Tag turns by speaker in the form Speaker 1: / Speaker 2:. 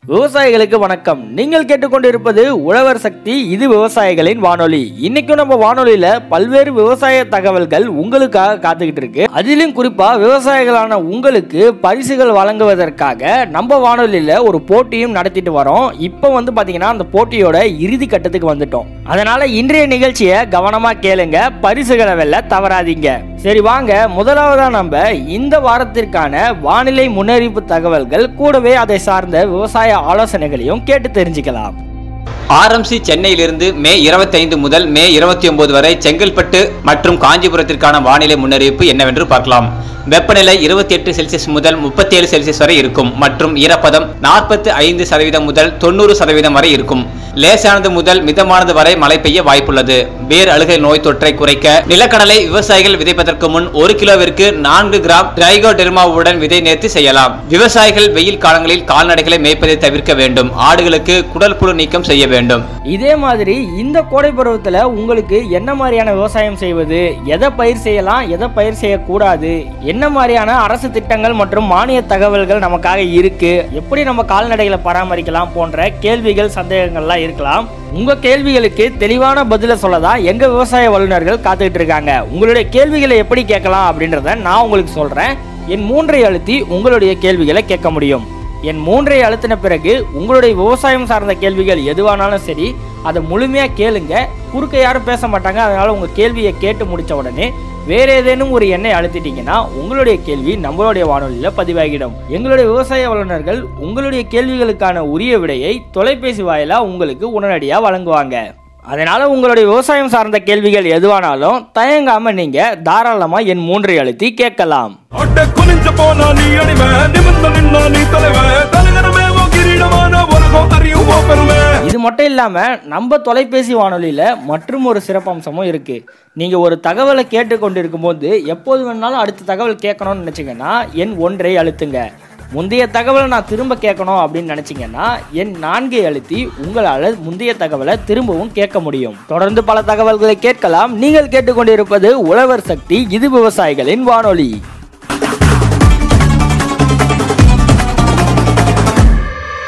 Speaker 1: விவசாயிகளுக்கு வணக்கம் நீங்கள் கேட்டுக்கொண்டிருப்பது உழவர் சக்தி இது விவசாயிகளின் வானொலி இன்னைக்கும் நம்ம வானொலியில பல்வேறு விவசாய தகவல்கள் உங்களுக்காக காத்துக்கிட்டு இருக்கு அதிலும் குறிப்பா விவசாயிகளான உங்களுக்கு பரிசுகள் வழங்குவதற்காக நம்ம வானொலியில ஒரு போட்டியும் நடத்திட்டு வரோம் இப்போ வந்து பாத்தீங்கன்னா அந்த போட்டியோட இறுதி கட்டத்துக்கு வந்துட்டோம் அதனால இன்றைய நிகழ்ச்சியை கவனமா கேளுங்க பரிசுகளை வெல்ல தவறாதீங்க சரி வாங்க முதலாவதா நம்ம இந்த வாரத்திற்கான வானிலை முன்னறிவிப்பு தகவல்கள் கூடவே அதை சார்ந்த விவசாய ஆலோசனைகளையும் கேட்டு தெரிஞ்சுக்கலாம்
Speaker 2: ஆர்எம்சி சென்னையிலிருந்து மே 25 முதல் மே 29 வரை செங்கல்பட்டு மற்றும் காஞ்சிபுரத்திற்கான வானிலை முன்னறிவிப்பு என்னவென்று பார்க்கலாம் வெப்பநிலை 28 செல்சியஸ் முதல் 37 செல்சியஸ் வரை இருக்கும் மற்றும் ஈரப்பதம் 45 ஐந்து சதவீதம் முதல் தொண்ணூறு சதவீதம் வரை இருக்கும் லேசானது முதல் மிதமானது வரை மழை பெய்ய வாய்ப்புள்ளது வேர் அழுகை நோய் தொற்றை குறைக்க நிலக்கடலை விவசாயிகள் விதைப்பதற்கு முன் ஒரு கிலோவிற்கு நான்கு கிராம் ட்ரைகோடெர்மாவுடன் விதை நேர்த்தி செய்யலாம் விவசாயிகள் வெயில் காலங்களில் கால்நடைகளை மேய்ப்பதை தவிர்க்க வேண்டும் ஆடுகளுக்கு குடல் புழு நீக்கம் செய்ய வேண்டும்
Speaker 1: இதே மாதிரி இந்த கோடை பருவத்தில் உங்களுக்கு என்ன மாதிரியான விவசாயம் செய்வது எதை பயிர் செய்யலாம் எதை பயிர் செய்யக்கூடாது என்ன மாதிரியான அரசு திட்டங்கள் மற்றும் மானிய தகவல்கள் நமக்காக இருக்கு எப்படி நம்ம கால்நடைகளை பராமரிக்கலாம் போன்ற கேள்விகள் சந்தேகங்கள்லாம் இருக்கலாம் உங்க கேள்விகளுக்கு தெளிவான பதிலை சொல்ல தான் எங்க விவசாய வல்லுநர்கள் காத்துக்கிட்டு இருக்காங்க உங்களுடைய கேள்விகளை எப்படி கேட்கலாம் அப்படின்றத நான் உங்களுக்கு சொல்றேன் என் மூன்றை அழுத்தி உங்களுடைய கேள்விகளை கேட்க முடியும் என் மூன்றை அழுத்தின பிறகு உங்களுடைய விவசாயம் சார்ந்த கேள்விகள் எதுவானாலும் சரி அதை முழுமையாக கேளுங்க குறுக்க யாரும் பேச மாட்டாங்க அதனால உங்க கேள்வியை கேட்டு முடிச்ச உடனே வேற ஏதேனும் ஒரு எண்ணை அழுத்திட்டீங்கன்னா உங்களுடைய கேள்வி நம்மளுடைய வானொலியில் பதிவாகிடும் எங்களுடைய விவசாய வல்லுநர்கள் உங்களுடைய கேள்விகளுக்கான உரிய விடையை தொலைபேசி வாயிலா உங்களுக்கு உடனடியாக வழங்குவாங்க அதனால உங்களுடைய விவசாயம் சார்ந்த கேள்விகள் எதுவானாலும் தயங்காம நீங்க தாராளமா என் மூன்றை அழுத்தி கேட்கலாம்
Speaker 3: அட்ட குனிஞ்ச போனா நீ அடிமை நிமிர்ந்து நின்னா நீ தலைவ தலைகரமே ஓ கிரீடமான உலகம் அறியும் ஓ பெருமை
Speaker 1: இது மட்டும் இல்லாம நம்ம தொலைபேசி வானொலியில மற்றும் ஒரு சிறப்பம்சமும் இருக்கு நீங்க ஒரு தகவலை கேட்டுக்கொண்டிருக்கும் போது எப்போது வேணாலும் அடுத்த தகவல் கேட்கணும்னு நினைச்சீங்கன்னா என் ஒன்றை அழுத்துங்க முந்தைய தகவலை நான் திரும்ப கேட்கணும் அப்படின்னு நினைச்சீங்கன்னா என் நான்கை அழுத்தி உங்களால் முந்தைய தகவலை திரும்பவும் கேட்க முடியும் தொடர்ந்து பல தகவல்களை கேட்கலாம் நீங்கள் கேட்டுக்கொண்டிருப்பது உழவர் சக்தி இது விவசாயிகளின் வானொலி